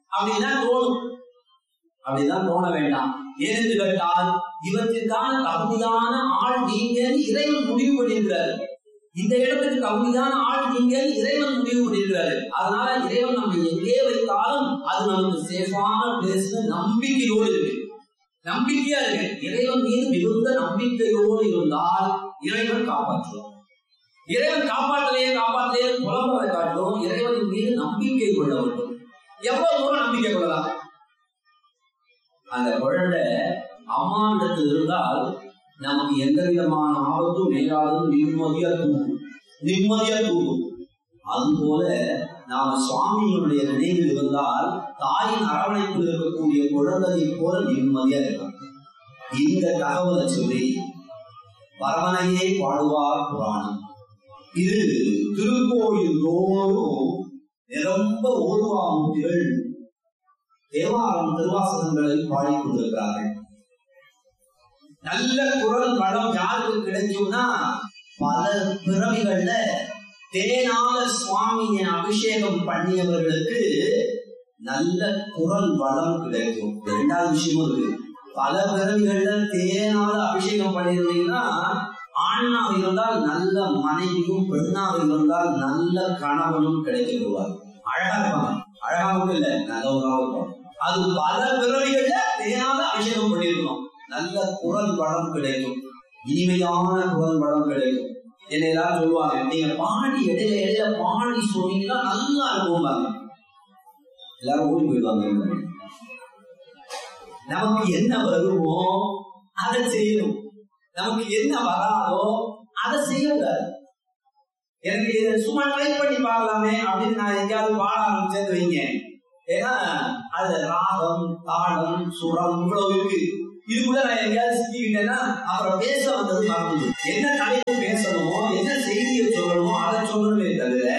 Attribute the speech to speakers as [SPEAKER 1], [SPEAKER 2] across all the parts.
[SPEAKER 1] அப்படின்னா தோணும் அப்படிதான் தோண வேண்டாம் ஏனென்று கேட்டால் இவற்றிற்கான தகுதியான ஆள் நீங்க இறைவன் முடிவு பண்ணியிருக்கிறார் இந்த இடத்துக்கு தகுதியான ஆள் நீங்க இறைவன் முடிவு பண்ணியிருக்கிறாரு அதனால இறைவன் நம்ம எங்கே வைத்தாலும் அது நமக்கு சேஃபான பிளேஸ்ல நம்பிக்கையோடு இருக்கு நம்பிக்கையா இருக்கு இறைவன் மீது மிகுந்த நம்பிக்கையோடு இருந்தால் இறைவன் காப்பாற்றுவான் இறைவன் காப்பாற்றலையே காப்பாற்றலையே புலம்புறதை காட்டும் இறைவனின் மீது நம்பிக்கை கொள்ள வேண்டும் எவ்வளவு தூரம் நம்பிக்கை கொள்ளலாம் அந்த குழந்தை அம்மாண்டத்தில் இருந்தால் நமக்கு எந்த விதமான ஆபத்தும் நேராதும் நிம்மதியா தூங்கும் நிம்மதியா தூங்கும் அதுபோல நாம சுவாமியினுடைய நினைவில் இருந்தால் தாயின் அரவணைப்பில் இருக்கக்கூடிய குழந்தையை போல நிம்மதியா இருக்கலாம் இந்த தகவலை சொல்லி வரவனையே பாடுவார் புராணம் இது திருக்கோயில் தோறும் நிரம்ப ஓதுவாமூர்த்திகள் தேவாரம் திருவாசகங்களை பாடிக் கொண்டிருக்கிறார்கள் நல்ல குரல் வளம் யாருக்கு கிடைக்கும்னா பல பிறவிகள்ல தேனால சுவாமியை அபிஷேகம் பண்ணியவர்களுக்கு நல்ல குரல் வளம் கிடைக்கும் இரண்டாவது விஷயமும் இருக்கு பல பிறவிகள்ல தேனால அபிஷேகம் பண்ணியிருந்தீங்கன்னா ஆணாக இருந்தால் நல்ல மனைவியும் பெண்ணாக இருந்தால் நல்ல கணவனும் கிடைக்கப்படுவார் அழகா இருப்பாங்க அழகா மட்டும் இல்ல நல்லவராக இருப்பாங்க அது பல பிறவிகள்ல தேனால அபிஷேகம் பண்ணியிருக்கணும் நல்ல குரல் வளம் கிடைக்கும் இனிமையான குரல் வளம் கிடைக்கும் என்னை எல்லாரும் சொல்லுவாங்க நீங்க பாடி இடையில இடையில பாடி சொன்னீங்கன்னா நல்லா இருக்கும் எல்லாரும் ஓடி போயிடுவாங்க நமக்கு என்ன வருமோ அதை செய்யணும் நமக்கு என்ன வராதோ அதை செய்யக்கூடாது எனக்கு இதை சும்மா ட்ரை பண்ணி பார்க்கலாமே அப்படின்னு நான் எங்கேயாவது பாட ஆரம்பிச்சேன்னு வைங்க ஏன்னா அது ராகம் தாளம் சுரம் இவ்வளவு இருக்கு இதுக்குள்ள நான் எங்கேயாவது சிக்கிக்கிட்டேன்னா அப்புறம் பேச வந்தது மறந்து என்ன தலைப்பு பேசணுமோ என்ன செய்தியை சொல்லணுமோ அதை சொல்லணுமே தவிர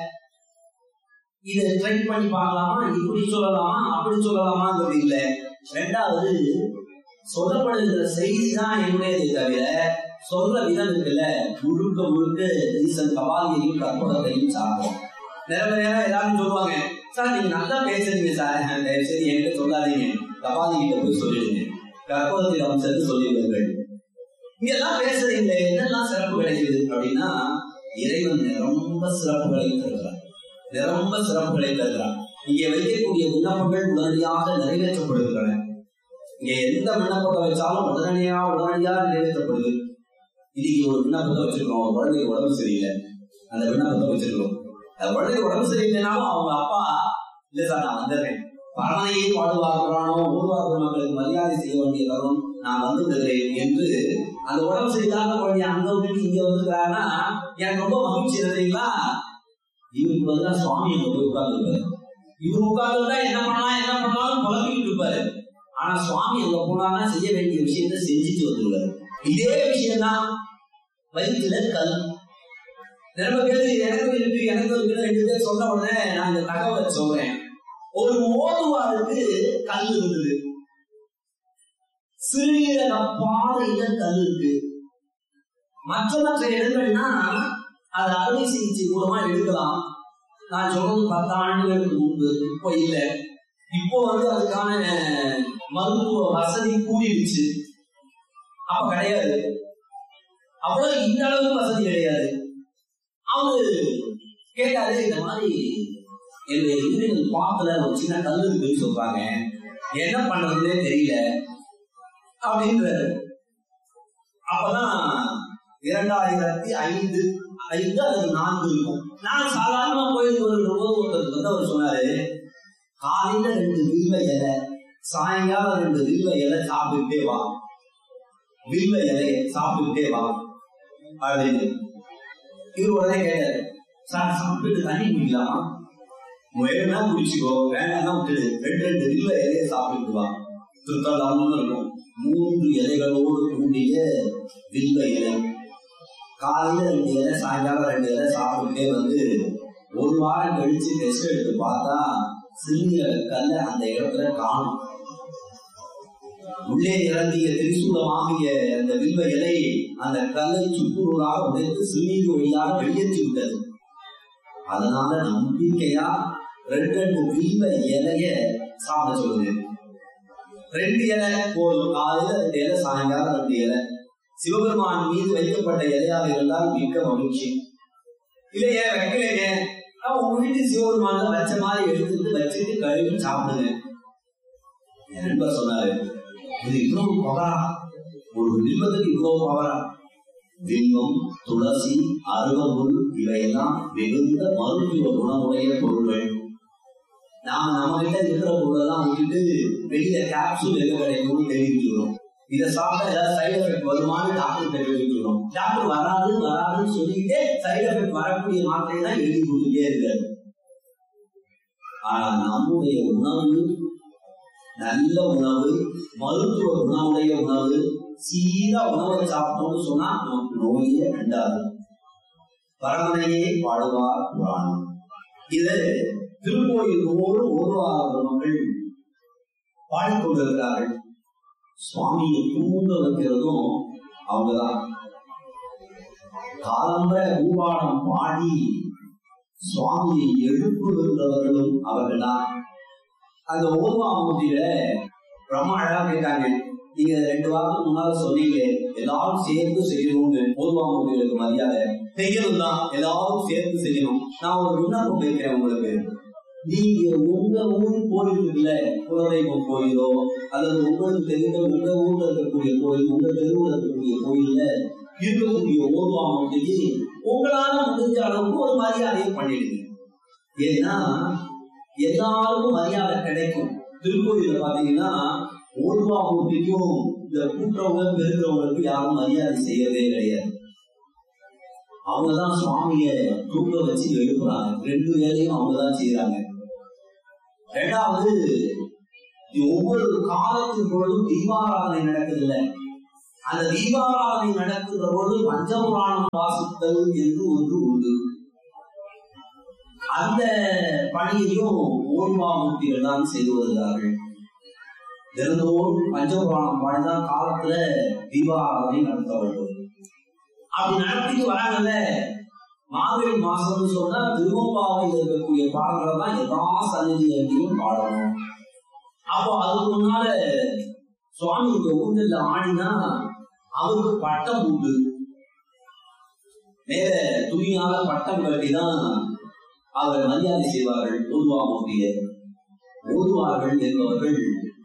[SPEAKER 1] இதை ட்ரை பண்ணி பார்க்கலாமா இப்படி சொல்லலாமா அப்படி சொல்லலாமாங்கிறது இல்லை ரெண்டாவது சொல்லப்படுகிற செய்தி தான் என்னுடையதை தவிர சொல்ற விதம் இருக்குல்ல முழுக்க முழுக்க ஈசன் கபாலியையும் கற்பகத்தையும் சார்ந்தோம் நிறைய நேரம் எல்லாரும் சொல்லுவாங்க சார் நீங்க நல்லா பேசுறீங்க சார் தயவு சரி என்கிட்ட சொல்லாதீங்க கபாலி கிட்ட போய் சொல்லிடுங்க கற்பகத்தில் அமைச்சருக்கு சொல்லிடுங்கள் இங்க எல்லாம் பேசுறீங்களே என்னெல்லாம் சிறப்பு கிடைக்குது அப்படின்னா இறைவன் ரொம்ப சிறப்புகளை தருகிறார் ரொம்ப சிறப்புகளை தருகிறார் இங்கே வைக்கக்கூடிய விண்ணப்பங்கள் உடனடியாக நிறைவேற்றப்படுகின்றன இங்க எந்த விண்ணப்பத்தை வச்சாலும் உடனடியா உடனடியா நிறைவேற்றப்படுது இன்னைக்கு ஒரு விண்ணப்பத்தை வச்சிருக்கோம் ஒரு குழந்தைக்கு உடம்பு சரியில்லை அந்த விண்ணப்பத்தை வச்சிருக்கோம் அந்த குழந்தைக்கு உடம்பு சரியில்லைனாலும் அவங்க அப்பா இல்ல சார் நான் வந்துடுறேன் பரணையை பாடுவாக்குறானோ ஊர்வாக்கு மக்களுக்கு மரியாதை செய்ய வேண்டிய தரும் நான் வந்து விடுகிறேன் என்று அந்த உடம்பு சரியில்லாத குழந்தைய அங்க விட்டு இங்க வந்துக்கிறாருன்னா எனக்கு ரொம்ப மகிழ்ச்சி இல்லைங்களா இவருக்கு பதிலா சுவாமி அங்க போய் உட்கார்ந்து இவர் உட்கார்ந்து என்ன பண்ணலாம் என்ன பண்ணலாம் குழம்பிக்கிட்டு இருப்பாரு ஆனா சுவாமி அங்க போனான்னா செய்ய வேண்டிய விஷயத்த செஞ்சுட்டு வந்துருவாரு இதே விஷயம் தான் வயிற்றுல கல் நிறைய பேர் எனக்கு இருக்கு எனக்கு இருக்கு ரெண்டு பேர் சொன்ன உடனே நான் இந்த தகவலை சொல்றேன் ஒரு ஓதுவாருக்கு கல் இருந்தது சிறுநீரக பாதையில கல் இருக்கு மற்ற மற்ற இடங்கள்னா அது அறுவை சிகிச்சை மூலமா எடுக்கலாம் நான் சொல்றது பத்து ஆண்டுகளுக்கு முன்பு இப்போ இல்லை இப்போ வந்து அதுக்கான மருத்துவ வசதி கூடிருச்சு அப்ப கிடையாது அவ்வளவு இந்த அளவுக்கு வசதி கிடையாது அவரு கேட்டாரு இந்த மாதிரி என்னுடைய இந்திரன் பாத்துல ஒரு சின்ன கல் இருக்குன்னு சொல்றாங்க என்ன பண்றதுன்னே தெரியல அப்படின்றாரு அப்பதான் இரண்டாயிரத்தி ஐந்து ஐந்து அல்லது நான்கு இருக்கும் நான் சாதாரணமா கோயிலுக்கு ஒரு ஒருத்தருக்கு வந்து அவர் சொன்னாரு காலையில ரெண்டு வில்வ இலை சாயங்காலம் ரெண்டு வில்வ இலை சாப்பிட்டுட்டே வா வில்வ இலைய சாப்பிட்டுட்டே வா அப்படின்னு இவர் உடனே கேட்டாரு சார் சாப்பிட்டு தண்ணி குடிக்கலாமா வேணும்னா குடிச்சுக்கோ வேண்டாம்னா விட்டுடு ரெண்டு ரெண்டு வில்வ இலைய சாப்பிட்டு வா சுத்தலாம இருக்கும் மூன்று இலைகளோடு கூடிய வில்வ இலை காலையில ரெண்டு இலை சாயங்காலம் ரெண்டு இலை சாப்பிட்டுட்டே வந்து ஒரு வாரம் கழிச்சு டெஸ்ட் எடுத்து பார்த்தா சிறுநீரக கல்ல அந்த இடத்துல காணும் உள்ளே இறங்கிய திரிசூலமாகிய அந்த வில்வ இலை அந்த கல்லை சுக்குநூறாக உடைத்து சிறுநீர் வழியாக வெளியேற்றி விட்டது அதனால நம்பிக்கையா ரெண்டு ரெண்டு வில்வ இலைய சாப்பிட சொல்லுது ரெண்டு இலை போதும் காலையில ரெண்டு இலை சாயங்காலம் ரெண்டு இலை சிவபெருமான் மீது வைக்கப்பட்ட இலையாக இருந்தால் மிக்க மகிழ்ச்சி இல்லையே வைக்கலையே ஆனா உங்க வீட்டு சிவபெருமான வச்ச மாதிரி எடுத்துட்டு வச்சுட்டு கழுவி சாப்பிடுங்க என் நண்பர் சொன்னாரு இது இவ்வளவு பவரா ஒரு வில்வத்துக்கு இவ்வளவு பவரா வில்வம் துளசி அருகம்புல் இவையெல்லாம் மிகுந்த மருத்துவ குணமுடைய பொருள்கள் நாம நம்ம கிட்ட இருக்கிற பொருளெல்லாம் விட்டுட்டு வெளியில கேப்சூல் எங்க கிடைக்கும்னு தெரிவிச்சுக்கிறோம் இதை சாப்பிட்டா ஏதாவது சைடு எஃபெக்ட் வருமானு டாக்டர் தெரிவிச்சுக்கிறோம் டாக்டர் வராது வராதுன்னு சொல்லிட்டு சைடு எஃபெக்ட் வரக்கூடிய மாத்திரை தான் எழுதி கொடுத்துட்டே இருக்காரு ஆனா நம்முடைய உணவு நல்ல உணவு மருத்துவ குணமுடைய உணவு சீரா உணவை சாப்பிட்டோம்னு சொன்னா நமக்கு நோயே கண்டாது பரமனையே பாடுவார் புராணம் இது திருக்கோயில் ஒவ்வொரு ஒரு மக்கள் பாடிக்கொண்டிருக்கிறார்கள் சுவாமியை தூங்க வைக்கிறதும் அவங்கதான் காலம்பர பூபாடம் பாடி சுவாமியை எழுப்புகின்றவர்களும் அவர்கள்தான் அந்த ஓர்வாமூர்த்தியில ரொம்ப அழகா கேட்டாங்க நீங்க ரெண்டு வாரத்துக்கு முன்னால சொன்னீங்க எல்லாரும் சேர்த்து செய்யணும்னு ஓர்வாமூர்த்திகளுக்கு மரியாதை செய்யணும் தான் எல்லாரும் சேர்த்து செய்யணும் நான் ஒரு விண்ணப்பம் வைக்கிறேன் உங்களுக்கு நீங்க உங்க ஊர் கோயில் இருக்குல்ல குலதெய்வம் கோயிலோ அல்லது உங்களுக்கு தெரிந்த உங்க ஊர்ல இருக்கக்கூடிய கோயில் உங்க தெருவில் இருக்கக்கூடிய கோயில்ல இருக்கக்கூடிய ஓர்வாமூர்த்திக்கு உங்களால முடிஞ்ச அளவுக்கு ஒரு மரியாதையை பண்ணிடுங்க ஏன்னா எல்லாருக்கும் மரியாதை கிடைக்கும் திருக்கோயில பாத்தீங்கன்னா ஓர்வாமூர்த்திக்கும் இந்த கூட்டுறவங்க பெருக்கிறவங்களுக்கு யாரும் மரியாதை செய்யறதே கிடையாது அவங்கதான் சுவாமிய தூக்க வச்சு எழுப்புறாங்க ரெண்டு வேலையும் அவங்கதான் செய்யறாங்க ரெண்டாவது ஒவ்வொரு காலத்தின் பொழுதும் தீபாராதனை நடக்குதுல்ல அந்த தீபாராதனை நடக்கின்ற பொழுது பஞ்சபுராணம் வாசித்தல் என்று ஒன்று உண்டு அந்த பணியையும் ஓர்வாமூர்த்திகள் தான் செய்து வருகிறார்கள் தினந்தோறும் பஞ்சபுராணம் பாடிதான் காலத்துல தீபாராதனை நடத்த வேண்டும் அப்படி நடத்திட்டு வராங்கல்ல மார்கழி மாசம்னு சொன்னா திருவம்பாவையில் இருக்கக்கூடிய பாடல்களை தான் எல்லா சன்னிதிகளையும் பாடணும் அப்போ அதுக்கு முன்னால சுவாமி இந்த ஊர்ல ஆடினா அவருக்கு பட்டம் உண்டு மேல துணியால பட்டம் கட்டிதான் அவர் மரியாதை செய்வார்கள் ஓதுவாமூர்த்தியை ஓதுவார்கள் என்பவர்கள்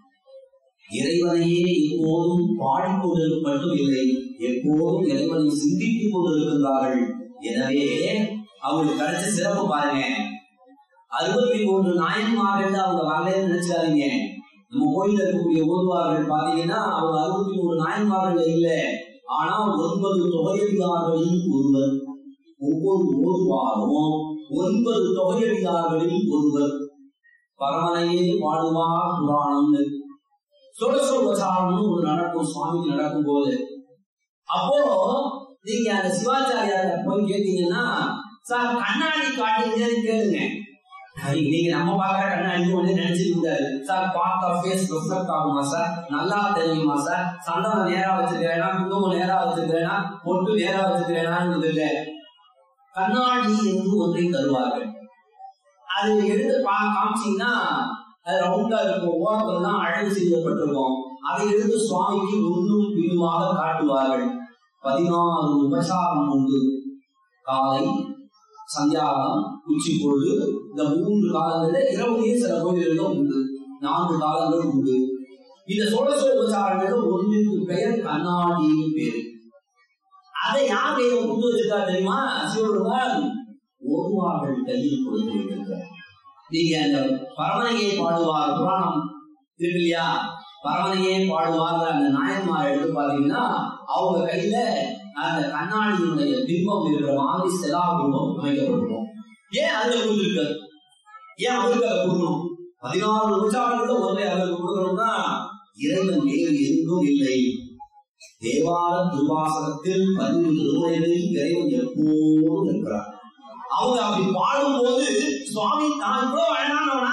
[SPEAKER 1] இறைவனையே எப்போதும் பாடிக்கொண்டிருக்க மட்டும் இல்லை எப்போதும் இறைவனை சிந்தித்துக் கொண்டிருக்கின்றார்கள் எனவே அவங்களுக்கு கிடைச்ச சிறப்பு பாருங்க அறுபத்தி மூன்று நாயன்மார்கள் அவங்க வரலன்னு நினைச்சாதீங்க நம்ம கோயில இருக்கக்கூடிய ஓதுவார்கள் பாத்தீங்கன்னா அவங்க அறுபத்தி மூணு நாயன்மார்கள் இல்ல ஆனா ஒன்பது தொகையடியார்களில் ஒருவர் ஒவ்வொரு ஓதுவாரும் ஒன்பது தொகையடியார்களில் ஒருவர் பரமனையே பாடுவார் புராணம்னு சோழசோபசாரம்னு ஒரு நடக்கும் சுவாமிக்கு நடக்கும் போது அப்போ நீங்க அந்த சிவாச்சாரியார போய் கேட்டீங்கன்னா சார் கண்ணாடி காட்டுங்கன்னு கேளுங்க நீங்க நம்ம பாக்குற கண்ணாடி ஒண்ணு நினைச்சிட்டு கூடாது சார் பார்த்தா ஃபேஸ் ரிஃப்ளெக்ட் ஆகுமா சார் நல்லா தெரியுமா சார் சந்தனம் நேரா வச்சிருக்கிறேனா குங்குமம் நேரா வச்சிருக்கிறேனா பொட்டு நேரா வச்சிருக்கிறேனாங்கிறது இல்ல கண்ணாடி என்று ஒன்றை தருவார்கள் அது எடுத்து பா காமிச்சீங்கன்னா அது ரவுண்டா இருக்கும் ஓரத்துல தான் அழகு செய்யப்பட்டிருக்கும் அதை எடுத்து சுவாமிக்கு ஒன்றும் பின்னுமாக காட்டுவார்கள் பதினாறு உபசாரம் உண்டு காலை சந்தியாகம் உச்சி பொழுது இந்த மூன்று காலங்களில் இரவுலேயே சில கோயில்கள் உண்டு நான்கு காலங்கள் உண்டு இந்த சோழசோ உபசாரங்கள் ஒன்றுக்கு பெயர் கண்ணாடின்னு பேரு அதை யார் கையில கொண்டு வச்சிருக்கா தெரியுமா சிவபெருமான் ஓதுவார்கள் கையில் கொடுத்து வைத்திருக்கிறார் நீங்க அந்த பரமனையை பாடுவார் புராணம் இருக்கு இல்லையா பரமனையே பாடுவார் அந்த நாயன்மார் எடுத்து பாத்தீங்கன்னா அவங்க கையில அந்த கண்ணாடியினுடைய பிம்பம் இருக்கிற மாதிரி செலா பிம்பம் அமைக்கப்பட்டிருக்கும் ஏன் அதுல கொடுத்துருக்காரு ஏன் அவருக்கு அதை கொடுக்கணும் பதினாறு நூற்றாண்டுல ஒன்றை அவருக்கு கொடுக்கணும்னா இறைவன் வேறு எங்கும் இல்லை தேவார திருவாசகத்தில் பதிவு திருமுறைகளில் இறைவன் எப்போதும் இருக்கிறார் அவங்க அப்படி பாடும்போது சுவாமி நான் இவ்வளவு அழகானவனா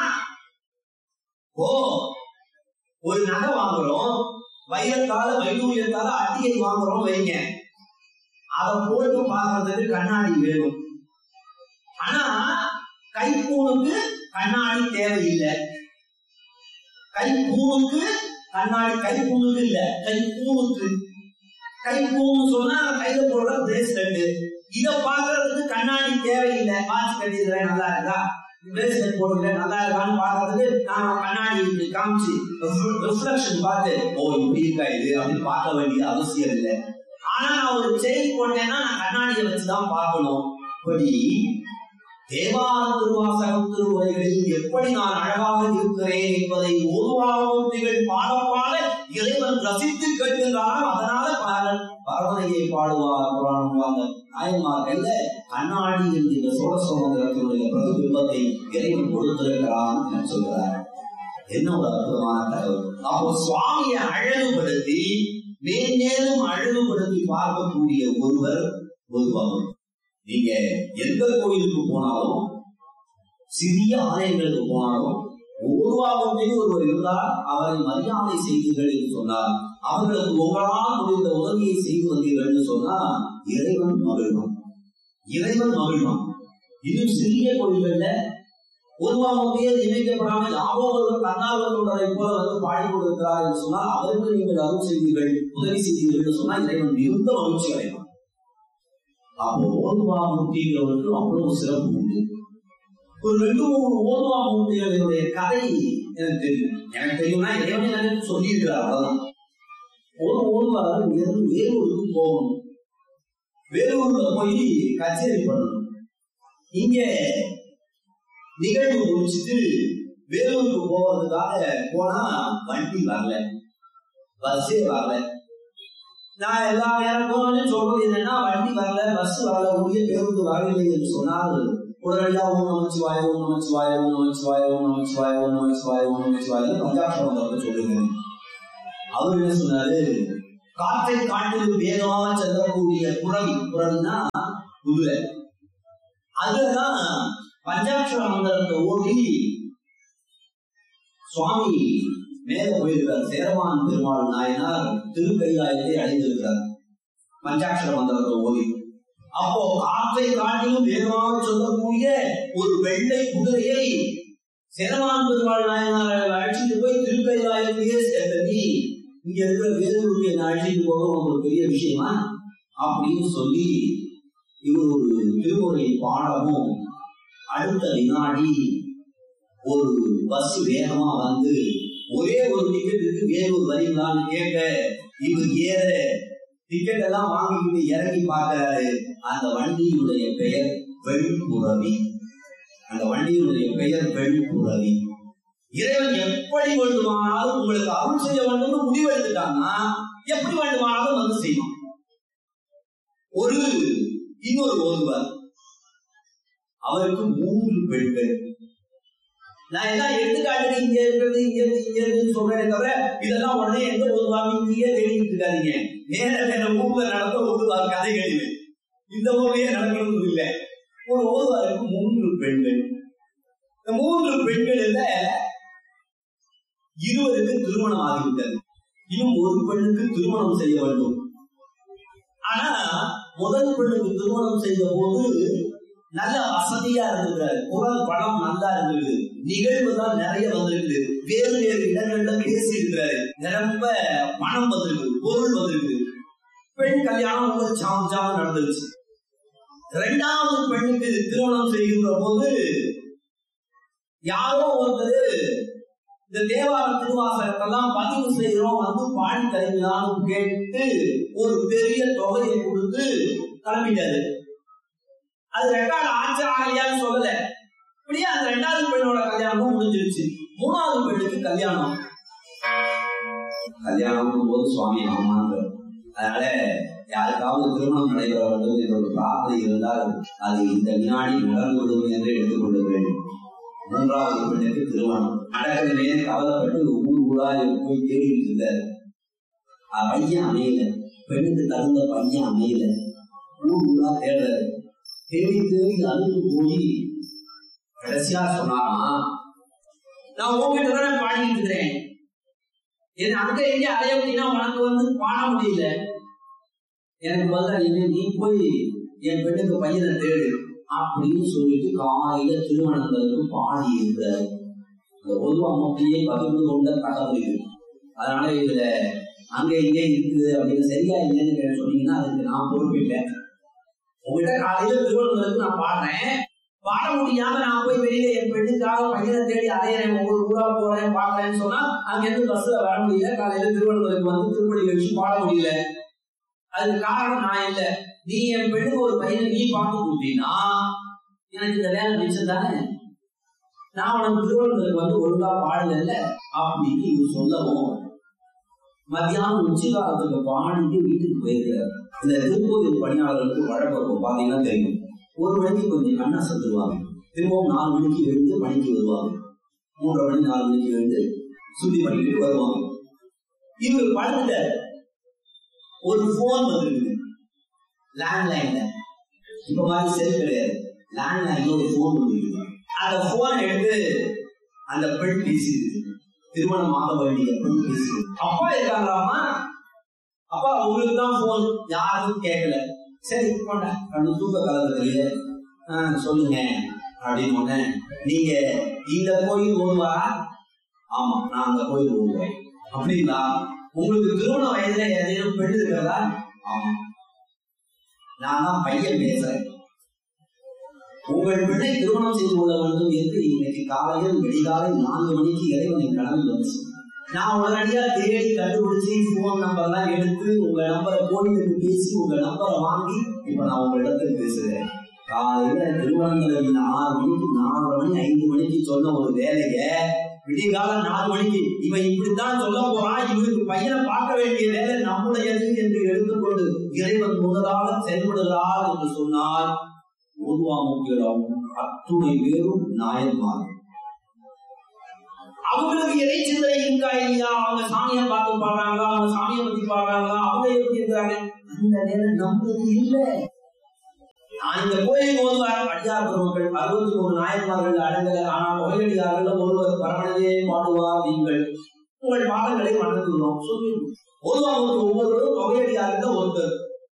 [SPEAKER 1] ஓ ஒரு நகை வாங்குறோம் வைரத்தால வைடூரியத்தால அட்டிகை வாங்குறோம் வைங்க அதை போட்டு பார்க்கறதுக்கு கண்ணாடி வேணும் ஆனா கைப்பூனுக்கு கண்ணாடி தேவையில்லை கை பூணுக்கு கண்ணாடி கை பூணுக்கு இல்ல கை பூணுக்கு கை பூணு சொன்னா கையில போடுற பிரேஸ்லெட் இத பாக்குறதுக்கு கண்ணாடி தேவையில்லை வாட்ச் கட்டிடுறேன் நல்லா இருக்கா பிரேஸ்லெட் போட்டுக்கிறேன் நல்லா இருக்கான்னு பாக்குறதுக்கு நான் கண்ணாடி இப்படி காமிச்சு ரிஃப்ளெக்ஷன் பார்த்து ஓ இப்படி இருக்கா இது அப்படின்னு பார்க்க வேண்டிய அவசியம் இல்லை ஆனா நான் ஒரு செயின் போட்டேன்னா நான் கண்ணாடியை வச்சுதான் பார்க்கணும் இப்படி தேவார திருவாசகம் திருவுரைகளில் எப்படி நான் அழகாக இருக்கிறேன் என்பதை ஓதுவாமூர்த்திகள் பாட பாட இறைவன் ரசித்து கேட்கின்றான் அதனால பாடல் பரவனையை பாடுவார் புராணம் வாங்க நாயன்மார்கள்ல கண்ணாடி என்கிற சோழசோமந்திரத்தினுடைய பிரதிபிம்பத்தை இறைவன் கொடுத்திருக்கிறான் என சொல்கிறார் என்ன ஒரு அற்புதமான தகவல் அப்போ சுவாமியை அழகுபடுத்தி மேன்மேலும் அழகுபடுத்தி பார்க்கக்கூடிய ஒருவர் ஒருவர் நீங்க எந்த கோயிலுக்கு போனாலும் சிறிய ஆலயங்களுக்கு போனாலும் உருவாகவே ஒருவர் இருந்தால் அவரை மரியாதை செய்தீர்கள் என்று சொன்னார் அவர்களுக்கு உங்களால் முடிந்த உதவியை செய்து வந்தீர்கள் என்று சொன்னால் இறைவன் மகிழ்வான் இறைவன் மகிழ்வான் இன்னும் சிறிய கோயில்கள்ல உருவாகவே நியமிக்கப்படாமல் யாரோ ஒருவர் தன்னார்வலரை போல வந்து பாடி கொடுக்கிறார் என்று சொன்னால் அவருக்கு நீங்கள் அருள் செய்தீர்கள் உதவி செய்தீர்கள் என்று சொன்னால் இறைவன் மிகுந்த மகிழ்ச்சி அடைவான் அப்போ ஓதுவா மூர்த்திங்கிறவருக்கு அவ்வளவு சிறப்பு உண்டு ஒரு ரெண்டு மூணு ஓதுவா மூர்த்திகளுடைய கதை எனக்கு தெரியும் எனக்கு தெரியும்னா இறைவன் எனக்கு சொல்லியிருக்கிறார் அவ்வளவுதான் ஒரு ஓதுவார் இங்கிருந்து வேலூருக்கு போகணும் வேலூர்ல போய் கச்சேரி பண்ணணும் இங்க நிகழ்வு முடிச்சுட்டு வேலூருக்கு போவதுக்காக போனா வண்டி வரல பஸ்ஸே வரல நான் எல்லா நேரமும் சொல்றது என்னன்னா வண்டி வரல பஸ் வரல உரிய பேருந்து வரவில்லை என்று சொன்னால் உடனடியா ஓம் நமச்சிவாய ஓம் நமச்சிவாய ஓம் நமச்சிவாய ஓம் நமச்சிவாய ஓம் நமச்சிவாய ஓம் நமச்சிவாய பஞ்சாட்சரம் வந்து சொல்லுங்க அவர் என்ன சொன்னாரு காற்றை காட்டிலும் வேகமாக செல்லக்கூடிய புறவி புறவினா குதிரை அதுலதான் பஞ்சாட்சர மந்திரத்தை ஓடி சுவாமி மேல போயிருக்கிறார் சேரவான் பெருமாள் நாயனார் திருக்கைலாயத்தை அடைந்திருக்கிறார் பஞ்சாட்சர மந்திரத்தை ஓடி அப்போ காற்றை காட்டிலும் வேகமாக சொல்லக்கூடிய ஒரு வெள்ளை குதிரையை சேரவான் பெருமாள் நாயனார் அழைச்சிட்டு போய் திருக்கைலாயத்தையே சேர்த்த நீ இங்க இருக்கிற வேலூருக்கு என்ன அழைச்சிட்டு போக ஒரு பெரிய விஷயமா அப்படின்னு சொல்லி இவர் ஒரு திருமுறை பாடமும் அடுத்த வினாடி ஒரு பஸ் வேகமா வந்து ஒரே ஒரு டிக்கெட்டுக்கு வேலூர் வரீங்களான்னு கேட்க இவர் ஏற டிக்கெட் எல்லாம் வாங்கிக்கிட்டு இறங்கி பார்க்கிறாரு அந்த வண்டியினுடைய பெயர் வெள்புறவி அந்த வண்டியினுடைய பெயர் வெள்புறவி இறைவன் எப்படி வேண்டுமானாலும் உங்களுக்கு அருள் செய்ய வேண்டும் முடிவு எடுத்துட்டாங்கன்னா எப்படி வேண்டுமானாலும் வந்து செய்வான் ஒரு இன்னொரு ஒருவர் அவருக்கு மூன்று பெண்கள் நான் எல்லாம் எடுத்துக்காட்டு இங்க இருக்கிறது இங்க இருக்கு இங்க இருக்குன்னு சொல்றேன் தவிர இதெல்லாம் உடனே எந்த ஒருவாங்க இங்கேயே தேடிட்டு இருக்காதீங்க நேர வேற ஊர்ல நடந்த ஒருவார் கதைகள் இது இந்த ஊர்லயே நடக்கணும் இல்லை ஒரு ஒருவாருக்கு மூன்று பெண்கள் இந்த மூன்று பெண்களில் இருவருக்கு திருமணம் ஆகிவிட்டது இன்னும் ஒரு பெண்ணுக்கு திருமணம் செய்ய வேண்டும் ஆனா முதல் பெண்ணுக்கு திருமணம் செய்த போது நல்ல வசதியா இருந்திருக்காரு குரல் படம் நல்லா இருந்தது நிகழ்வு தான் நிறைய வந்திருக்கு வேறு வேறு இடங்கள்ல பேசி இருக்கிறாரு நிரம்ப பணம் வந்திருக்கு பொருள் வந்திருக்கு பெண் கல்யாணம் ரொம்ப சாம் சாம் நடந்துருச்சு இரண்டாவது பெண்ணுக்கு திருமணம் செய்கின்ற போது யாரோ ஒருத்தர் இந்த தேவார திருவாசகத்தெல்லாம் பதிவு செய்கிறோம் வந்து பாடி தருவீங்களான்னு கேட்டு ஒரு பெரிய தொகையை கொடுத்து கிளம்பிட்டாரு அது ரெண்டாவது ஆச்சு ஆகலையான்னு சொல்லல இப்படியே அந்த ரெண்டாவது பெண்ணோட கல்யாணமும் முடிஞ்சிருச்சு மூணாவது பெண்ணுக்கு கல்யாணம் கல்யாணம் போது சுவாமி ஆமாங்க அதனால யாருக்காவது திருமணம் நடைபெற வேண்டும் என்ற ஒரு பிரார்த்தனை இருந்தால் அது இந்த வினாடி நடந்துவிடும் என்று எடுத்துக்கொள்ள வேண்டும் மூன்றாவது பெண்ணுக்கு திருமணம் நடக்கிறதுலே கவலைப்பட்டு ஊர் ஊரா போய் தேடிட்டு இருந்தாரு பையன் அமையல பெண்ணுக்கு தகுந்த பையன் அமையல ஊர் ஊரா தேடுறாரு தேடி தேடி அழுது போய் கடைசியா சொன்னாராம் நான் உங்ககிட்ட தானே பாடிட்டு இருக்கிறேன் என்ன அங்க எங்க அலைய முடியும்னா உனக்கு வந்து பாட முடியல எனக்கு பதிலா இனிமே நீ போய் என் பெண்ணுக்கு பையனை தேடு அப்படின்னு சொல்லிட்டு காலையில திருமணங்களுக்கு பாடி இருக்கிறார் இந்த பொதுவா மூர்த்தியை பகிர்ந்து கொண்ட தகவல் இது அதனால இதுல அங்க இங்கே இருக்குது அப்படின்னு சரியா இல்லைன்னு கேட்ட சொன்னீங்கன்னா அதுக்கு நான் பொறுப்பில்லை உங்ககிட்ட காலையில திருவள்ளுவருக்கு நான் பாடுறேன் பாட முடியாம நான் போய் வெளியில என் பெண்ணுக்காக பையனை தேடி அலையிறேன் ஒவ்வொரு ஊரா போறேன் பாக்குறேன்னு சொன்னா அங்க இருந்து பஸ்ல வர முடியல காலையில திருவள்ளுவருக்கு வந்து திருப்பதி வச்சு பாட முடியல அதுக்கு காரணம் நான் இல்ல நீ என் பெண்ணுக்கு ஒரு பையனை நீ பார்த்து கொடுத்தீங்கன்னா எனக்கு இந்த வேலை மிச்சம் தானே நான் உனக்கு திருவள்ளுவருக்கு வந்து ஒழுங்கா பாடல அப்படின்னு இவர் சொல்லவும் மத்தியானம் உச்சி காலத்துக்கு பாடிட்டு வீட்டுக்கு போயிருக்கிறார் இந்த திருக்கோவில் பணியாளர்களுக்கு வழக்கம் பாத்தீங்கன்னா தெரியும் ஒரு மணிக்கு கொஞ்சம் கண்ணா செத்துருவாங்க திரும்பவும் நாலு மணிக்கு எழுந்து பணிக்கு வருவாங்க மூன்றரை மணி நாலு மணிக்கு எழுந்து சுத்தி பண்ணிக்கிட்டு வருவாங்க இவர் படுத்துட்டார் ஒரு போன் வந்துருக்குது லேண்ட்லைன்ல இப்ப மாதிரி செல் கிடையாது லேண்ட்லைன்ல ஒரு போன் வந்துருக்குது அந்த போனை எடுத்து அந்த பெண் பேசிடுது திருமணம் ஆக வேண்டிய பெண் பேசுது அப்பா இருக்காங்களாமா அப்பா உங்களுக்கு தான் போன் யாருக்கும் கேட்கல சரி போண்டா கண்ணு தூக்க கலந்துலையே சொல்லுங்க அப்படின்னு ஒண்ணு நீங்க இந்த கோயில் ஓடுவாரா ஆமா நான் அந்த கோயில் ஓடுவேன் அப்படிங்களா உங்களுக்கு திருமண வயதுல ஏதேனும் பெண் இருக்கிறதா ஆமா நான் தான் பையன் பேசுறேன் உங்கள் பிள்ளை திருமணம் செய்து கொள்ள வேண்டும் என்று இன்னைக்கு காலையில் விடிகாலை நான்கு மணிக்கு இறைவனின் கனவில் வந்து நான் உடனடியா தேடி கண்டுபிடிச்சு போன் நம்பர் எல்லாம் எடுத்து உங்க நம்பரை கோயிலுக்கு பேசி உங்க நம்பரை வாங்கி இப்ப நான் உங்க இடத்துல பேசுறேன் காலையில திருவனந்தபுரம் ஆறு மணிக்கு நாலு மணி ஐந்து மணிக்கு சொன்ன ஒரு வேலைய விடிகால நாலு மணிக்கு இவன் இப்படித்தான் சொல்ல போறான் இவருக்கு பையனை பார்க்க வேண்டிய வேலை நம்முடையது என்று எடுத்துக்கொண்டு இறைவன் முதலாக செயல்படுகிறார் என்று சொன்னால் உருவாமுகிறோம் அத்துணை பேரும் நாயன்மார் அவங்களுக்கு இறை சிந்தனை இருக்கா இல்லையா அவங்க சாமியை பார்த்து பாடுறாங்களா அவங்க சாமியை பத்தி பாடுறாங்களா அவங்க எப்படி இருக்கிறாங்க அந்த நேரம் நம்பது இல்லை நான் இந்த கோயில் ஓதுவார் அடியார் பெருமக்கள் அறுபத்தி ஒரு நாயன்மார்கள் அடங்கல ஆனால் தொகையடியார்கள் ஒருவர் பரமனவே பாடுவார் நீங்கள் உங்கள் பாடங்களை வணங்குகிறோம் சொல்லி பொதுவாக ஒவ்வொருவரும் தொகையடியார்கள் ஒருத்தர்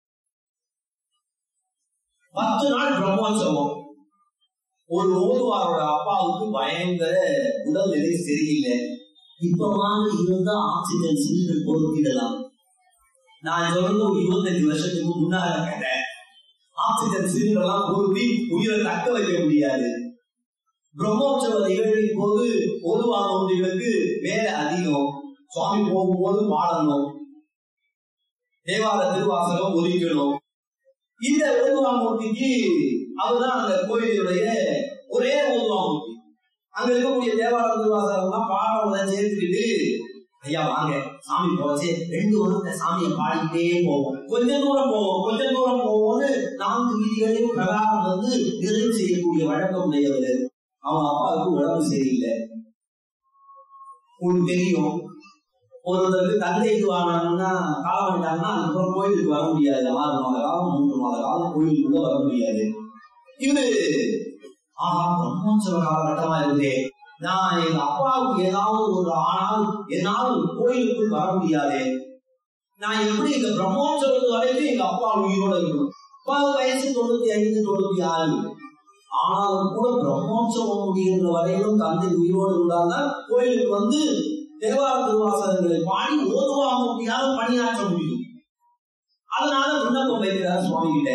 [SPEAKER 1] பத்து நாள் பிரம்மோற்சவம் ஒரு ஓதுவாரோட அப்பாவுக்கு பயங்கர உடல்நிலை சரியில்லை இப்ப மாதிரி இருந்தா ஆக்சிஜன் சிலிண்டர் பொருத்திடலாம் நான் சொல்றது ஒரு இருபத்தஞ்சு வருஷத்துக்கு முன்னால கதை ஆக்சிஜன் சிலிண்டர் எல்லாம் பொருத்தி உயிரை தக்க வைக்க முடியாது பிரம்மோற்சவ நிகழ்வின் போது பொதுவானவர்களுக்கு வேலை அதிகம் சுவாமி போகும்போது பாடணும் தேவார திருவாசகம் ஒலிக்கணும் இந்த ஓதுவாமூர்த்திக்கு அவர்தான் அந்த கோயிலுடைய ஒரே ஓதுவாமூர்த்தி அங்க இருக்கக்கூடிய தேவார திருவாசகம் பாடங்களை சேர்த்துக்கிட்டு ஐயா வாங்க சாமி போச்சு ரெண்டு வருஷத்தை சாமியை பாடிக்கிட்டே போவோம் கொஞ்ச தூரம் போவோம் கொஞ்ச தூரம் போவோம்னு நான்கு வீதிகளையும் பிரகாரம் வந்து நிறைவு செய்யக்கூடிய வழக்கம் உடையவர் அவன் அப்பாவுக்கு உடம்பு சரியில்லை உங்களுக்கு தெரியும் ஒருவருக்கு தந்தை இதுவானா காலம் பண்ணிட்டாங்கன்னா அதுக்கப்புறம் கோயிலுக்கு வர முடியாது ஆறு மாத காலம் மூன்று மாத காலம் கோயிலுக்குள்ள வர முடியாது இவரு ஆஹா பிரம்மோற்சவ காலகட்டமா இருக்குதே நான் எங்க அப்பாவுக்கு ஏதாவது ஒரு ஆனால் என்னால் கோயிலுக்குள் வர முடியாது நான் எப்படி இந்த பிரம்மோற்சவத்து வரைக்கும் எங்க அப்பா உயிரோட இருக்கணும் அப்பா வயசு தொண்ணூத்தி ஐந்து தொண்ணூத்தி ஆறு ஆனாலும் கூட பிரம்மோற்சவம் முடிகின்ற வரையிலும் தந்தை உயிரோடு இருந்தால்தான் கோயிலுக்கு வந்து தேவார திருவாசகங்களை பாடி ஓதுவாக முடியாத பணியாற்ற முடியும் அதனால விண்ணப்பம் வைக்கிறார் சுவாமி கிட்ட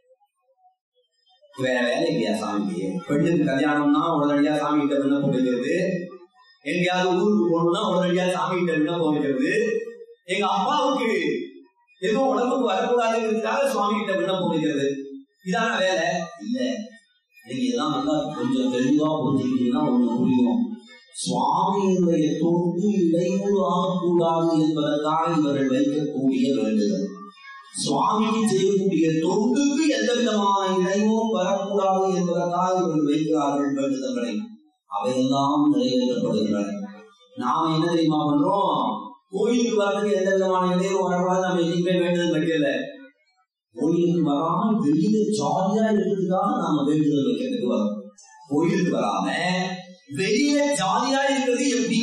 [SPEAKER 1] வேற வேலை இல்லையா சாமிக்கு பெண்ணுக்கு கல்யாணம்னா உடனடியா சாமி கிட்ட விண்ணப்பம் வைக்கிறது எங்கேயாவது ஊருக்கு போகணும்னா உடனடியா சாமி கிட்ட விண்ணப்பம் வைக்கிறது எங்க அப்பாவுக்கு எதுவும் உடம்புக்கு வரக்கூடாதுங்கிறதுக்காக சுவாமி கிட்ட விண்ணப்பம் வைக்கிறது இதான வேலை இல்ல நீங்க இதெல்லாம் நல்லா கொஞ்சம் தெளிவா புரிஞ்சுக்கிட்டீங்கன்னா ஒண்ணு புரியும் சுவாமியினுடைய தொண்டு இடையூறு ஆகக்கூடாது என்பதற்காக இவர்கள் வைக்கக்கூடிய வேண்டுதல் சுவாமிக்கு செய்யக்கூடிய தொண்டுக்கு எந்த விதமான இடையூறும் வரக்கூடாது என்பதற்காக இவர்கள் வைக்கிறார்கள் வேண்டுதல்களை அவையெல்லாம் நிறைவேற்றப்படுகின்றன நாம என்ன தெரியுமா பண்றோம் கோயிலுக்கு வர்றதுக்கு எந்த விதமான இடையூறும் வரக்கூடாது நம்ம எதுவுமே வேண்டுதல் வைக்கல கோயிலுக்கு வராமல் வெளியில ஜாலியா இருக்கிறதுக்காக நாம வேண்டுதல் வைக்கிறதுக்கு வரோம் கோயிலுக்கு வராம வெளியில ஜாலியா இருக்கிறது எப்படி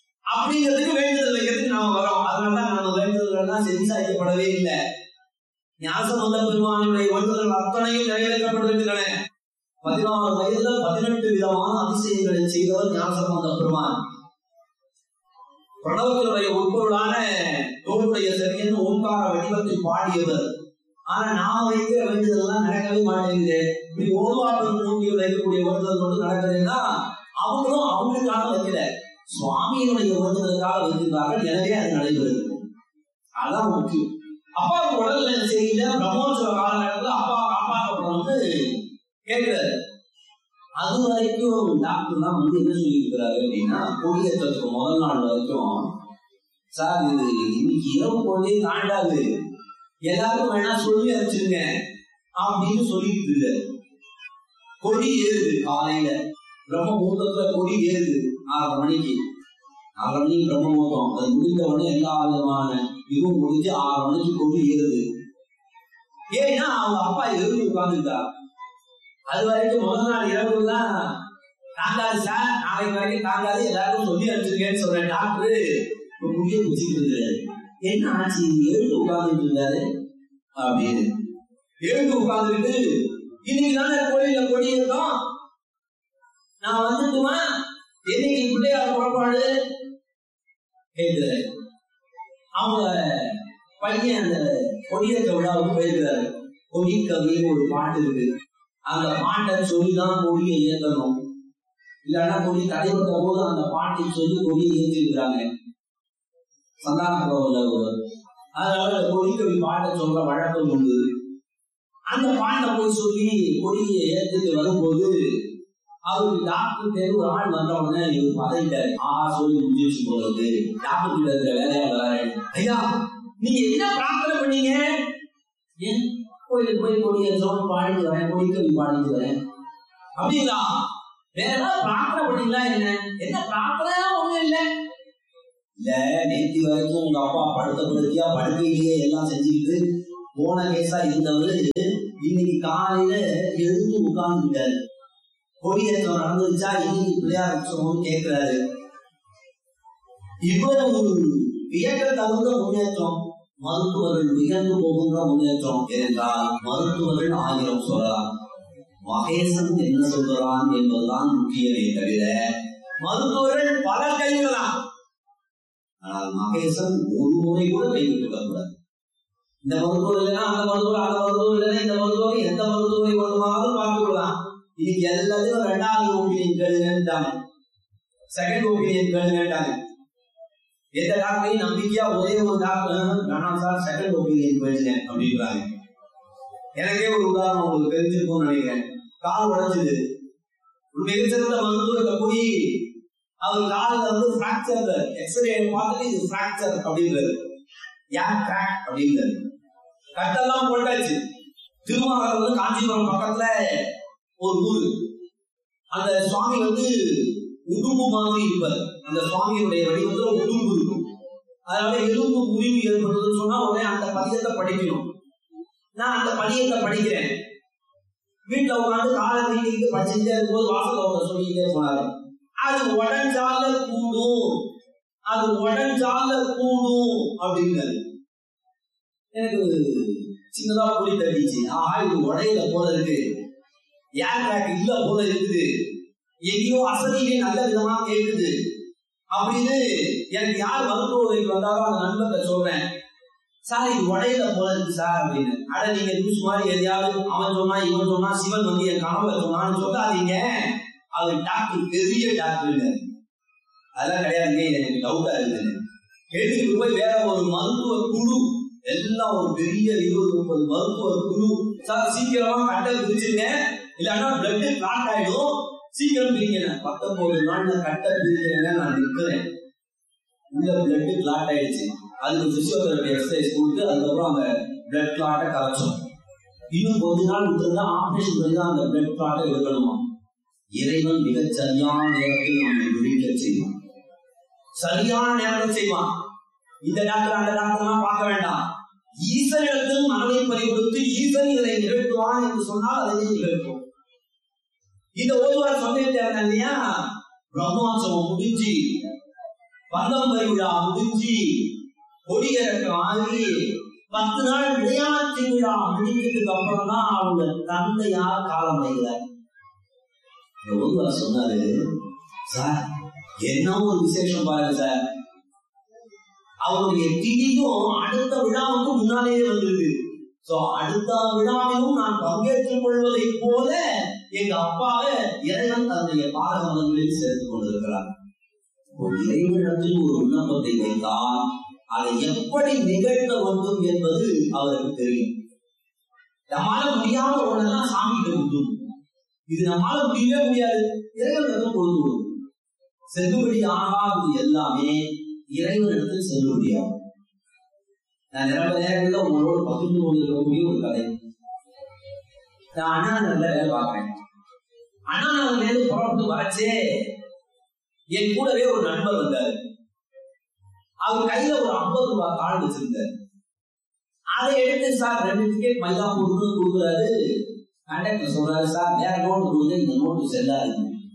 [SPEAKER 1] அப்படிங்கிறதுக்கு வேண்டுதல் வைக்கிறதுக்கு நாம வரோம் அதனாலதான் நம்ம வேண்டுதல்கள்லாம் சென்சாய்க்கப்படவே இல்லை ஞாசமந்த பெருமானுடைய வேண்டுதல்கள் அத்தனையும் நிறைவேற்றப்பட்டிருக்கின்றன பதினாறு வயதுல பதினெட்டு விதமான அதிசயங்களை செய்தவர் ஞாசமந்த பெருமான் பிரணவத்தினுடைய உட்பொருளான தோளுடைய சரியன் ஓங்கார வடிவத்தில் பாடியவர் ஆனா நாம வைக்கிற வேண்டுதல்லாம் நடக்கவே மாட்டேங்குது இப்படி ஓதுவாக்கள் மூங்கியில் வைக்கக்கூடிய வேண்டுதல் மட்டும் நடக்குதுன்னா அவங்களும் அவங்களுக்காக வைக்கல சுவாமியினுடைய வேண்டுதலுக்காக வைத்திருந்தார்கள் எனவே அது நடைபெறுது அதான் முக்கியம் அப்பா உடல்ல சரியில்லை பிரம்மோற்சவ காலகட்டத்தில் அப்பா காப்பாற்றப்படணும்னு கேட்கிறாரு அது வரைக்கும் டாக்டர் தான் வந்து என்ன சொல்லியிருக்கிறாரு அப்படின்னா கொடியேற்றத்துக்கு முதல் நாள் வரைக்கும் சார் இது இன்னைக்கு இரவு பொழுதே தாண்டாது எல்லாருக்கும் வேணா சொல்லி அனுப்பிச்சிருங்க அப்படின்னு சொல்லிட்டு இருக்காரு கொடி ஏறுது காலையில பிரம்ம முகூர்த்தத்துல கொடி ஏறுது ஆறரை மணிக்கு ஆறரை மணிக்கு பிரம்ம முகூர்த்தம் அது முடிந்த உடனே எல்லா விதமான இதுவும் முடிஞ்சு ஆறு மணிக்கு கொடி ஏறுது ஏன்னா அவங்க அப்பா எழுதி உட்கார்ந்துருக்கா அது வரைக்கும் முதல் நாள் இரவு தான் தாங்காது சார் நாளைக்கு வரைக்கும் தாங்காது எல்லாருக்கும் சொல்லி அனுப்பிச்சிருக்கேன்னு சொல்ற டாக்டர் இப்ப முடிய குச்சிட்டு இருக்காரு என்ன ஆச்சு எழுந்து உட்கார்ந்துட்டு இருக்காரு அப்படின்னு எழுந்து உட்கார்ந்துட்டு இன்னைக்கு தானே கோயில்ல கொடி இருக்கோம் நான் வந்துட்டுமா என்னைக்கு பிள்ளையார் புறப்பாடு கேட்கிறாரு அவங்க பையன் அந்த கொடியேற்ற விழாவுக்கு போயிருக்கிறாரு கொடி கவின்னு ஒரு பாட்டு இருக்கு அந்த பாட்டை சொல்லிதான் கொடியை ஏற்றணும் இல்லைன்னா கொடி தடைபட்ட போது அந்த பாட்டை சொல்லி கொடியை ஏற்றிருக்கிறாங்க சந்தான கோவில் ஒரு அதனால அந்த கொடிக்கவி பாட்டை சொல்ற வழக்கம் உண்டு அந்த பாட்டை போய் சொல்லி கொடியை ஏற்றிட்டு வரும்போது அவருக்கு டாக்டர் தேர்வு ஒரு ஆள் வந்த உடனே இவர் பதவிட்டாரு ஆஹா சொல்லி முடிச்சு போறது டாக்டர் கிட்ட இருக்கிற வேலையா வராரு ஐயா நீங்க என்ன பிரார்த்தனை பண்ணீங்க ஏன் கோயிலுக்கு போய் கொடி ஏற்றோம் பாடிட்டு வரேன் கொடிக்கவி பாடிட்டு வரேன் அப்படிங்களா வேற ஏதாவது பிரார்த்தனை பண்ணீங்களா என்ன என்ன பிரார்த்தனை ஒண்ணும் இல்லை இல்ல நேத்தி வரைக்கும் உங்க அப்பா படுத்த படுத்தியா படுக்கையிலேயே எல்லாம் செஞ்சுக்கிட்டு போன கேஸா இருந்தவரு இன்னைக்கு காலையில எழுந்து உட்கார்ந்துட்டாரு கொடியேற்றம் நடந்துச்சா இன்னைக்கு பிள்ளையார் உற்சவம்னு கேட்கிறாரு இவ்வளவு வியக்க தகுந்த முன்னேற்றம் மருத்துவர்கள் உயர்ந்து போகின்ற முன்னேற்றம் என்றால் மருத்துவர்கள் ஆயிரம் சொல்லலாம் மகேசன் என்ன சொல்கிறான் என்பதுதான் முக்கியமே தவிர மருத்துவர்கள் பல கைவிடலாம் ஆனால் மகேசன் ஒரு முறை கூட கைவிட்டு விடக்கூடாது இந்த மருத்துவர் இல்லைன்னா அந்த மருத்துவர் அந்த மருத்துவர் இல்லைன்னா இந்த மருத்துவர் எந்த மருத்துவரை வேண்டுமானாலும் பார்த்து விடலாம் இன்னைக்கு எல்லாத்தையும் ரெண்டாவது ஒப்பீனியன் கேளுங்கன்ட்டாங்க செகண்ட் ஒப்பீனியன் கேளுங்கன்ட்டாங்க எந்த டாக்டரையும் நம்பிக்கையா ஒரே ஒரு டாக்டர் வேணாம் சார் செகண்ட் ஒப்பீனியன் கேளுங்க அப்படின்றாங்க எனக்கே ஒரு உதாரணம் உங்களுக்கு தெரிஞ்சிருக்கும்னு நினைக்கிறேன் கால் உடைஞ்சது ஒரு மிகச்சிறந்த மருத்துவத்தை போய் அவர் காலில் வந்து பிராக்சர் எக்ஸ்ரே பார்த்துட்டு இது பிராக்சர் அப்படின்றது யார் கிராக் அப்படின்றது கட்டெல்லாம் போட்டாச்சு திருமாவளவன் வந்து காஞ்சிபுரம் பக்கத்துல ஒரு ஊரு அந்த சுவாமி வந்து உடும்பு மாதிரி இருப்பார் அந்த சுவாமியுடைய வடிவத்துல உடும்பு இருக்கும் அதனால எலும்பு முறிவு ஏற்படுதுன்னு சொன்னா உடனே அந்த பதியத்தை படிக்கணும் நான் அந்த பதியத்தை படிக்கிறேன் வீட்டுல உட்காந்து காலை நீட்டிட்டு படிச்சுட்டே இருக்கும்போது வாசல அவங்க சொல்லிட்டே போனாரு அது உடஞ்சால கூடும் அது உடஞ்சால கூடும் அப்படிங்கிறது எனக்கு சின்னதா பொடி தட்டிச்சு ஆஹா இது உடையில போல இருக்கு ஏர் பேக் இல்ல போல இருக்குது எங்கேயோ அசதியிலே நல்ல விதமா கேக்குது அப்படின்னு எனக்கு யார் மருத்துவமனைக்கு வந்தாலும் அந்த நண்பர்கிட்ட சொல்றேன் சார் இது உடையில போல இருக்கு சார் அப்படின்னு அட நீங்க லூஸ் மாதிரி எதையாவது அவன் சொன்னா இவன் சொன்னா சிவன் வந்து என் கனவுல சொன்னான்னு சொல்லாதீங்க அவர் டாக்டர் பெரிய டாக்டர் அதெல்லாம் கிடையாதுங்க எனக்கு டவுட்டா இருக்குது கேட்டுக்கு போய் வேற ஒரு மருத்துவ குழு எல்லாம் ஒரு பெரிய இருபது முப்பது மருத்துவ குழு சார் சீக்கிரமா கட்டை பிரிச்சுங்க இல்லைன்னா பிளட் கிளாட் ஆயிடும் சீக்கிரம் பிரிங்க பத்தொன்பது நாள்ல கட்டை பிரிக்கிறேன்னு நான் நிற்கிறேன் உள்ள பிளட் கிளாட் ஆயிடுச்சு அதுக்கு பிசியோதெரபி எக்ஸசைஸ் கொடுத்து அதுக்கப்புறம் அந்த பிளட் கிளாட்டை கரைச்சோம் இன்னும் கொஞ்ச நாள் விட்டுருந்தா ஆபரேஷன் பண்ணி தான் அந்த பிளட் கிளாட்டை எடுக்கணுமா இறைவன் மிகச் சரியான நேரத்தில் நம்மை விழிக்க செய்வான் சரியான நேரத்தில் செய்வான் இந்த டாக்டர் அந்த டாக்டர்லாம் பார்க்க வேண்டாம் ஈசனிடத்தில் மனதை பறிகொடுத்து ஈசன் இதை நிகழ்த்துவான் என்று சொன்னால் அதை நிகழ்த்தும் இந்த ஓதுவார் சொல்லியிருக்காங்க இல்லையா பிரம்மோற்சவம் முடிஞ்சு பந்தம் விழா முடிஞ்சு கொடியிறக்கம் ஆகி பத்து நாள் விளையாட்டு விழா முடிஞ்சதுக்கு அப்புறம் தான் அவங்க தந்தையார் காலம் அடைகிறார் ஒருவர் சொன்னாரு சார் என்ன ஒரு விசேஷம் பாருங்க சார் அவருடைய திதியும் அடுத்த விழாவுக்கு முன்னாலேயே வந்திருக்கு சோ அடுத்த விழாவிலும் நான் பங்கேற்றுக் கொள்வதை போல எங்க அப்பாவை இறைவன் தன்னுடைய பாரகமலங்களில் சேர்த்துக் கொண்டிருக்கிறார் ஒரு இறைவனிடத்தில் ஒரு விண்ணப்பத்தை வைத்தால் அதை எப்படி நிகழ்த்த வேண்டும் என்பது அவருக்கு தெரியும் நம்மால முடியாத ஒண்ணெல்லாம் சாமி கொடுக்கும் இது நம்மால முடியவே முடியாது இறைவனிடத்தில் கொடுத்து விடும் செல்லுபடி ஆகாதது எல்லாமே இறைவனிடத்தில் செல்லுபடியாகும் நான் நிறைய நேரங்களில் உங்களோடு பகிர்ந்து கொண்டிருக்கக்கூடிய ஒரு கதை நான் அண்ணா நகர்ல வேலை பார்க்கிறேன் அண்ணா நகர்ல இருந்து புறப்பட்டு வரச்சே என் கூடவே ஒரு நண்பர் வந்தாரு அவர் கையில ஒரு ஐம்பது ரூபாய் கார்டு வச்சிருந்தாரு அதை எடுத்து சார் ரெண்டு டிக்கெட் மயிலாப்பூர்னு கொடுக்குறாரு கண்டக்டர் சொல்றாரு சார் வேற நோட்டு கொடுங்க இந்த நோட்டு செல்லாது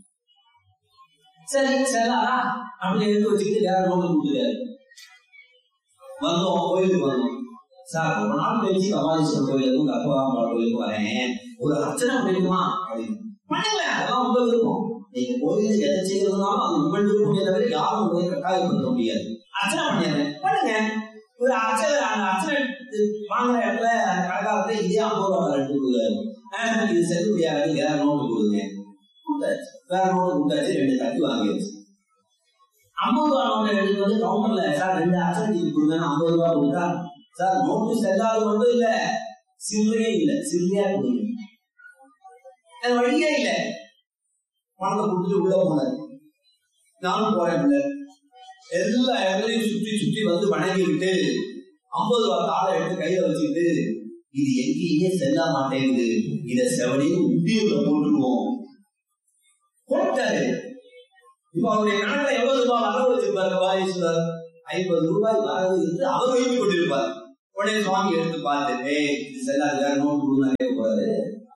[SPEAKER 1] சரி செல்லாதா அப்படி எடுத்து வச்சுக்கிட்டு வேற நோட்டு கொடுக்குறாரு வந்தோம் கோயிலுக்கு வந்தோம் சார் ரொம்ப நாள் கழிச்சு கபாலீஸ்வரர் கோயிலுக்கும் கற்பகாம்பாள் கோயிலுக்கும் வரேன் ஒரு அர்ச்சனை பண்ணிக்குமா அப்படின்னு பண்ணுங்களேன் அதெல்லாம் உங்க விருப்பம் நீங்க கோயில எதை செய்யறதுனாலும் அது உங்கள் விருப்பமே தவிர யாரும் உங்களை கட்டாயப்படுத்த முடியாது அர்ச்சனை பண்ணிடுறேன் பண்ணுங்க ஒரு அர்ச்சனை அந்த அர்ச்சனை வாங்குற இடத்துல அந்த கடைக்காலத்துல இதே ஐம்பது ரூபா ரெண்டு கொடுக்குறாரு இது செல்லுபடியாகிறது வேற நோட்டு கொடுங்க கொடுத்தாச்சு வேற நோட்டு கொடுத்தாச்சு ரெண்டு தட்டி வாங்கியாச்சு ஐம்பது ரூபா நோட்டை எடுத்து வந்து கவுண்டர்ல சார் ரெண்டு அர்ச்சனை கொடுங்க ஐம்பது ரூபா கொடுத்தா சார் நோட்டு செல்லாது மட்டும் இல்ல சில்லறையே இல்ல சில்லறையா கொடுங்க அது வழியே இல்ல பணத்தை கொடுத்துட்டு உள்ள போனாரு நானும் போறேன் உள்ள எல்லா இடங்களையும் சுற்றி சுற்றி வந்து வணங்கி விட்டு ஐம்பது ரூபா தாளை எடுத்து கையில வச்சுக்கிட்டு இது எங்கேயுமே செல்ல மாட்டேங்குது இத செவனையும் உண்டியுள்ள போட்டுருவோம் போட்டாரு இப்ப அவருடைய கணக்குல எவ்வளவு ரூபாய் வரவு வச்சிருப்பாரு வாரீஸ்வரர் ஐம்பது ரூபாய் வரவு என்று அவர் வைத்துக் கொண்டிருப்பார் உடனே சுவாமி எடுத்து பார்த்து ஏய் இது செல்லாது வேற நோட்டு கொடுங்க போறாரு